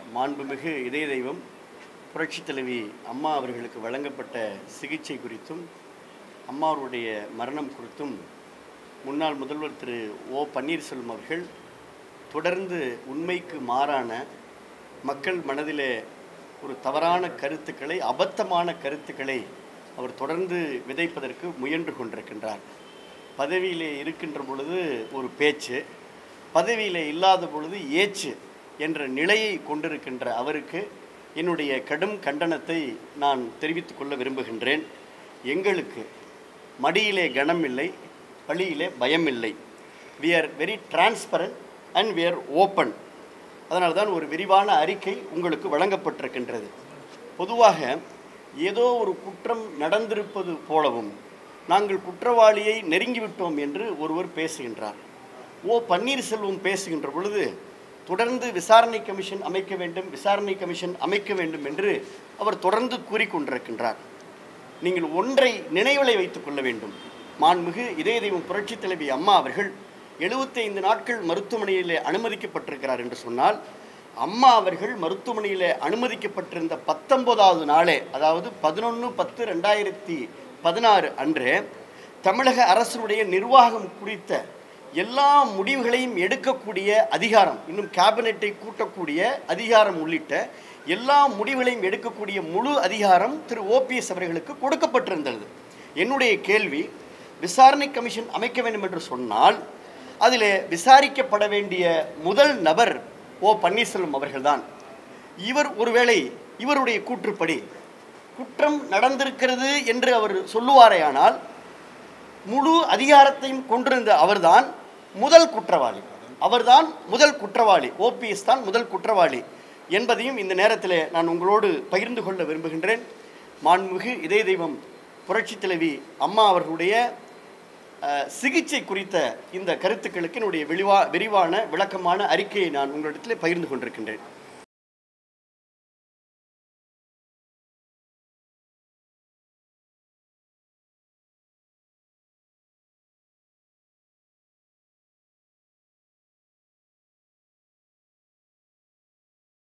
மாண்புமிகு இதய தெய்வம் புரட்சித் தலைவி அம்மா அவர்களுக்கு வழங்கப்பட்ட சிகிச்சை குறித்தும் அம்மாவுடைய மரணம் குறித்தும் முன்னாள் முதல்வர் திரு ஓ பன்னீர்செல்வம் அவர்கள் தொடர்ந்து உண்மைக்கு மாறான மக்கள் மனதிலே ஒரு தவறான கருத்துக்களை அபத்தமான கருத்துக்களை அவர் தொடர்ந்து விதைப்பதற்கு முயன்று கொண்டிருக்கின்றார் பதவியிலே இருக்கின்ற பொழுது ஒரு பேச்சு பதவியில் இல்லாத பொழுது ஏச்சு என்ற நிலையை கொண்டிருக்கின்ற அவருக்கு என்னுடைய கடும் கண்டனத்தை நான் தெரிவித்துக் கொள்ள விரும்புகின்றேன் எங்களுக்கு மடியிலே கனம் இல்லை வழியிலே பயம் இல்லை we are very transparent and we are open அதனால தான் ஒரு விரிவான அறிக்கை உங்களுக்கு வழங்கப்பட்டிருக்கின்றது பொதுவாக ஏதோ ஒரு குற்றம் நடந்திருப்பது போலவும் நாங்கள் குற்றவாளியை நெருங்கிவிட்டோம் என்று ஒருவர் பேசுகின்றார் ஓ பன்னீர்செல்வம் பேசுகின்ற பொழுது தொடர்ந்து விசாரணை கமிஷன் அமைக்க வேண்டும் விசாரணை கமிஷன் அமைக்க வேண்டும் என்று அவர் தொடர்ந்து கூறிக்கொண்டிருக்கின்றார் நீங்கள் ஒன்றை நினைவிலை வைத்துக் கொள்ள வேண்டும் மாண்புமிகு இதய தெய்வம் புரட்சித் தலைவி அம்மா அவர்கள் 75 நாட்கள் மருத்துவமனையிலே அனுமதிக்கப்பட்டிருக்கிறார் என்று சொன்னால் அம்மா அவர்கள் மருத்துவமனையிலே அனுமதிக்கப்பட்டிருந்த பத்தொன்பதாவது நாளே அதாவது பதினொன்று பத்து ரெண்டாயிரத்தி பதினாறு அன்றே தமிழக அரசுடைய நிர்வாகம் குறித்த எல்லா முடிவுகளையும் எடுக்கக்கூடிய அதிகாரம் இன்னும் கேபினெட்டை கூட்டக்கூடிய அதிகாரம் உள்ளிட்ட எல்லா முடிவுகளையும் எடுக்கக்கூடிய முழு அதிகாரம் திரு ஓபிஎஸ் அவர்களுக்கு கொடுக்கப்பட்டிருந்தது என்னுடைய கேள்வி விசாரணை கமிஷன் அமைக்க வேண்டும் என்று சொன்னால் அதில் விசாரிக்கப்பட வேண்டிய முதல் நபர் ஓ பன்னீர்செல்வம் அவர்கள்தான் இவர் ஒருவேளை இவருடைய கூற்றுப்படி குற்றம் நடந்திருக்கிறது என்று அவர் சொல்லுவாரேயானால் முழு அதிகாரத்தையும் கொண்டிருந்த அவர்தான் முதல் குற்றவாளி அவர்தான் முதல் குற்றவாளி ஓபிஎஸ் தான் முதல் குற்றவாளி என்பதையும் இந்த நேரத்தில் நான் உங்களோடு பகிர்ந்து கொள்ள விரும்புகின்றேன் மாண்புமிகு இதய தெய்வம் புரட்சித் தலைவி அம்மா அவர்களுடைய அஹ், சிகிச்சை குறித்த இந்த கருத்துக்களுக்கு என்னுடைய விரிவா விரிவான விளக்கமான அறிக்கையை நான் உங்களிடத்தில் பகிர்ந்து கொண்டிருக்கின்றேன்